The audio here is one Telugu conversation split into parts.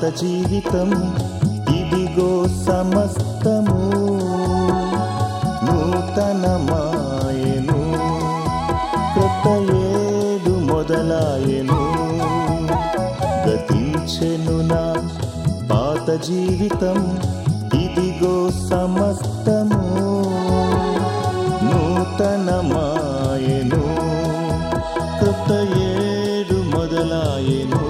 జీవితం ఇదిగో సమస్తము నూతనమాయెను కొత్త ఏడు మొదలాయెను గతించెను నా పాత జీవితం ఇదిగో సమస్తము నూతనమాయెను కొత్త ఏడు మొదలాయెను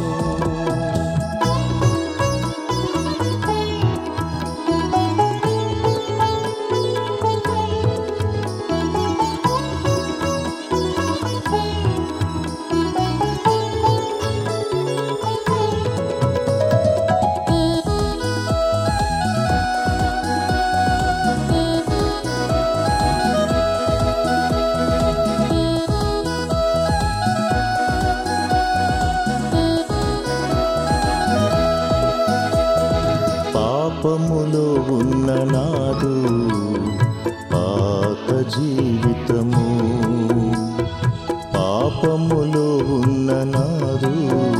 పాపములో ఉన్న నాదు పాత జీవితము పాపములో ఉన్న నాదు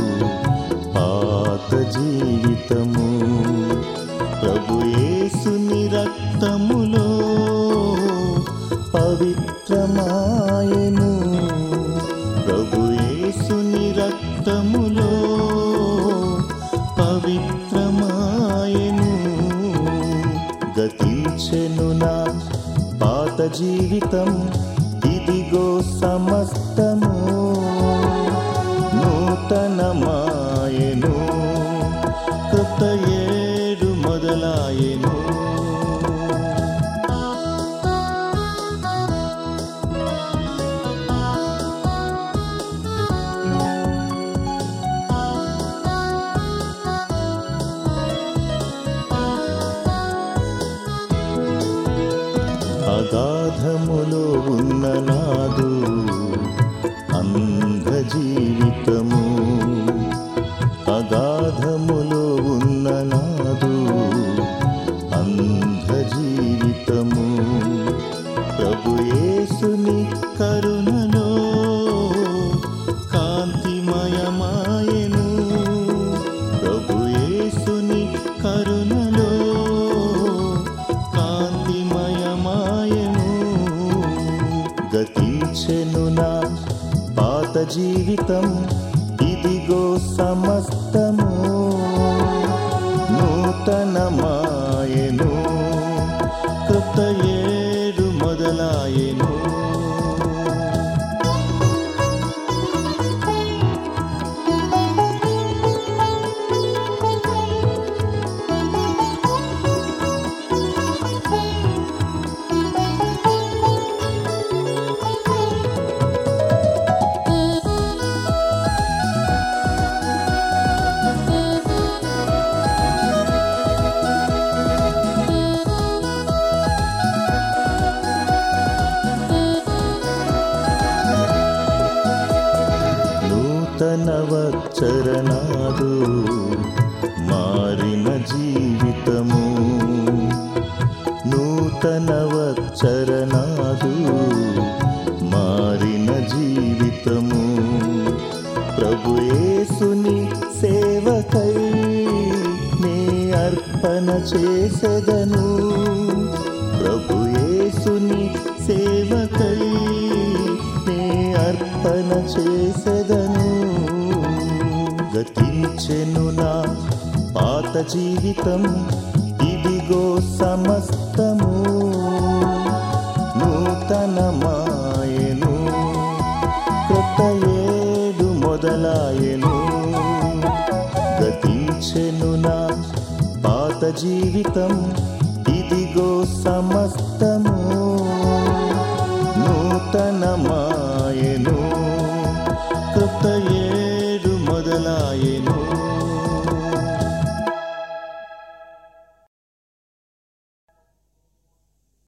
పాత జీవితము ప్రభు యేసుని రక్తములో పవిత్రమాయను ప్రభు యేసుని రక్తములో పవిత్రమాయను గతించెను నా పాత జీవితం ఇదిగో సమస్తము నూతనమాయను కొత్త ఏడు మొదలాయను అగాధములో ఉన్న నాదు అంధ జీవితము అగాధములో ఉన్న నాదు అంధ జీవితము ప్రభు యేసుని కరుణలో కాంతిమయమాయను ప్రభు యేసుని కరుణలో కాంతిమయమాయను గతించెను నా పాత జీవితం ఇదిగో సమస్తము నూతనమాయను కొత్త ఏడు మొదలాయను నూతనవచ్చరణాదు మారిన జీవితము నూతనవచ్చరణాదు మారిన జీవితము ప్రభు యేసుని సేవకై నే అర్పణ చేసెదను ప్రభు యేసుని సేవకై నే అర్పణ చేసెదను గతించెను నా పాత జీవితం ఇదిగో సమస్తము నూతనమాయను కొత్త ఏడు మొదలాయను గతించెను నా పాత జీవితం ఇదిగో సమస్తము నూతనమాయను కొత్త ఏడు మొదలాయను